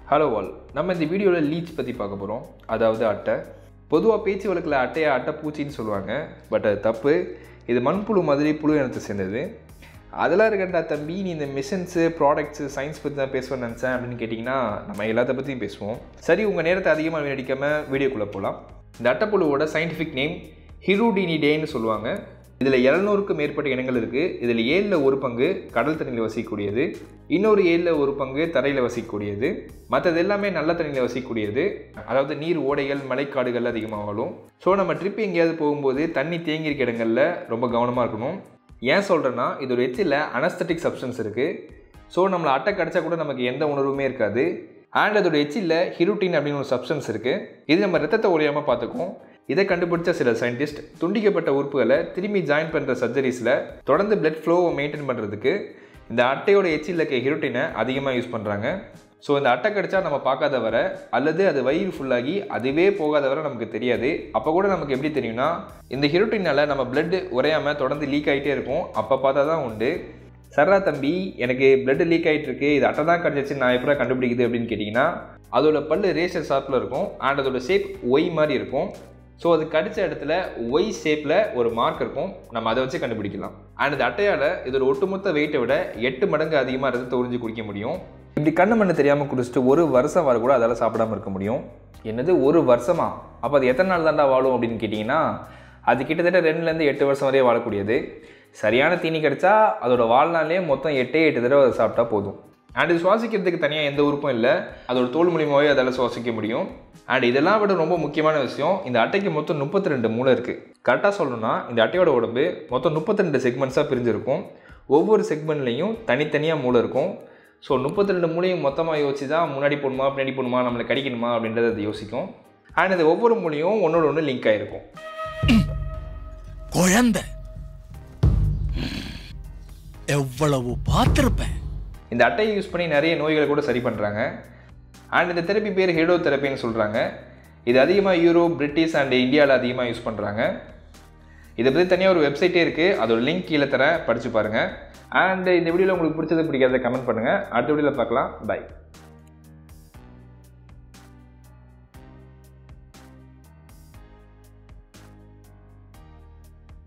hello வால் நம்ம இந்த வீடியோவில் லீச் பற்றி பார்க்க போகிறோம் அதாவது அட்டை பொதுவாக பேச்சு வழக்கில் அட்டையை அட்டை பூச்சின்னு சொல்லுவாங்க பட் அது தப்பு இது மண்புழு மாதிரி புழு இனத்தை சேர்ந்தது அதெல்லாம் இருக்கண்டா தம்பி நீ இந்த மிஷின்ஸு ப்ராடக்ட்ஸு சயின்ஸ் பற்றி தான் பேசுவேன்னு நினச்சேன் அப்படின்னு கேட்டிங்கன்னா நம்ம எல்லாத்த பற்றியும் பேசுவோம் சரி உங்கள் நேரத்தை அதிகமாக வீணடிக்காமல் வீடியோக்குள்ளே போகலாம் இந்த அட்டைப்புழுவோட சயின்டிஃபிக் நேம் ஹிருடினிடேன்னு சொல்லுவாங்க இதில் எழுநூறுக்கும் மேற்பட்ட இனங்கள் இருக்குது இதில் ஏழில் ஒரு பங்கு கடல் தண்ணியில் வசிக்கக்கூடியது இன்னொரு ஏழில் ஒரு பங்கு தரையில் வசிக்கக்கூடியது மற்றது எல்லாமே நல்ல தண்ணியில் வசிக்கக்கூடியது அதாவது நீர் ஓடைகள் மலைக்காடுகள் அதிகமாக வாழும் ஸோ நம்ம ட்ரிப் எங்கேயாவது போகும்போது தண்ணி தேங்கி இருக்க இடங்களில் ரொம்ப கவனமாக இருக்கணும் ஏன் சொல்கிறேன்னா இதோட எச்சில் அனஸ்தட்டிக் சப்ஸ்டன்ஸ் இருக்குது ஸோ நம்மளை அட்டை கிடச்சா கூட நமக்கு எந்த உணர்வுமே இருக்காது அண்ட் அதோட எச்சில் ஹிருட்டின் அப்படின்னு ஒரு சப்ஸ்டன்ஸ் இருக்குது இது நம்ம ரத்தத்தை ஒழியாமல் பார்த்துக்கும் இதை கண்டுபிடிச்ச சில சயின்டிஸ்ட் துண்டிக்கப்பட்ட உறுப்புகளை திரும்பி ஜாயின் பண்ணுற சர்ஜரிஸில் தொடர்ந்து பிளட் ஃப்ளோவை மெயின்டைன் பண்ணுறதுக்கு இந்த அட்டையோட எச்சில் இருக்க ஹிரோட்டினை அதிகமாக யூஸ் பண்ணுறாங்க ஸோ இந்த அட்டை கிடச்சா நம்ம பார்க்காத வர அல்லது அது வயிறு ஃபுல்லாகி அதுவே போகாத வர நமக்கு தெரியாது அப்போ கூட நமக்கு எப்படி தெரியும்னா இந்த ஹிரோட்டினால் நம்ம பிளட் உரையாமல் தொடர்ந்து லீக் ஆகிட்டே இருக்கும் அப்போ பார்த்தா தான் உண்டு சர்ரா தம்பி எனக்கு பிளட் லீக் ஆகிட்டு இருக்கு இது அட்டை தான் கிடச்சிச்சு நான் எப்போ கண்டுபிடிக்குது அப்படின்னு கேட்டிங்கன்னா அதோட பல்லு ரேஷர் ஷார்ப்பில் இருக்கும் அண்ட் அதோட ஷேப் ஒய் மாதிரி இருக்கும் ஸோ அது கடித்த இடத்துல ஒய் ஷேப்பில் ஒரு மார்க் இருக்கும் நம்ம அதை வச்சு கண்டுபிடிக்கலாம் அண்ட் இந்த அட்டையால் இதோட ஒட்டுமொத்த வெயிட்டை விட எட்டு மடங்கு அதிகமாக ரத்தத்தை உறிஞ்சி குடிக்க முடியும் இப்படி கண்ணு மண்ணு தெரியாமல் குடிச்சிட்டு ஒரு வருஷம் வர கூட அதால் சாப்பிடாம இருக்க முடியும் என்னது ஒரு வருஷமா அப்போ அது எத்தனை நாள் தாண்டா வாழும் அப்படின்னு கேட்டிங்கன்னா அது கிட்டத்தட்ட ரெண்டுலேருந்து எட்டு வருஷம் வரையே வாழக்கூடியது சரியான தீனி கிடச்சா அதோட வாழ்நாளே மொத்தம் எட்டே எட்டு தடவை அதை சாப்பிட்டா போதும் அண்ட் இது சுவாசிக்கிறதுக்கு தனியாக எந்த உறுப்பும் இல்லை அதோட தோல் மூலியமாகவே அதால் சுவாசிக்க முடியும் அண்ட் இதெல்லாம் விட ரொம்ப முக்கியமான விஷயம் இந்த அட்டைக்கு மொத்தம் முப்பத்தி ரெண்டு மூளை இருக்குது கரெக்டாக சொல்லணும்னா இந்த அட்டையோட உடம்பு மொத்தம் முப்பத்தி ரெண்டு செக்மெண்ட்ஸாக பிரிஞ்சிருக்கும் ஒவ்வொரு செக்மெண்ட்லேயும் தனித்தனியாக மூளை இருக்கும் ஸோ முப்பத்தி ரெண்டு மூலையும் மொத்தமாக யோசிச்சு தான் முன்னாடி போகணுமா பின்னாடி போகணுமா நம்மளை கடிக்கணுமா அப்படின்றத அது யோசிக்கும் அண்ட் இது ஒவ்வொரு மூலையும் ஒன்றோட ஒன்று லிங்க் ஆகிருக்கும் குழந்தை எவ்வளவு பார்த்திருப்பேன் இந்த அட்டையை யூஸ் பண்ணி நிறைய நோய்களை கூட சரி பண்ணுறாங்க அண்ட் இந்த தெரப்பி பேர் ஹெடோ தெரப்பின்னு சொல்கிறாங்க இது அதிகமாக யூரோப் பிரிட்டிஷ் அண்ட் இந்தியாவில் அதிகமாக யூஸ் பண்ணுறாங்க இதை பற்றி தனியாக ஒரு வெப்சைட்டே இருக்குது அதோட லிங்க் கீழே தரேன் படித்து பாருங்கள் அண்ட் இந்த வீடியோவில் உங்களுக்கு பிடிச்சது பிடிக்காத கமெண்ட் பண்ணுங்கள் அடுத்த வீடியோவில் பார்க்கலாம் பை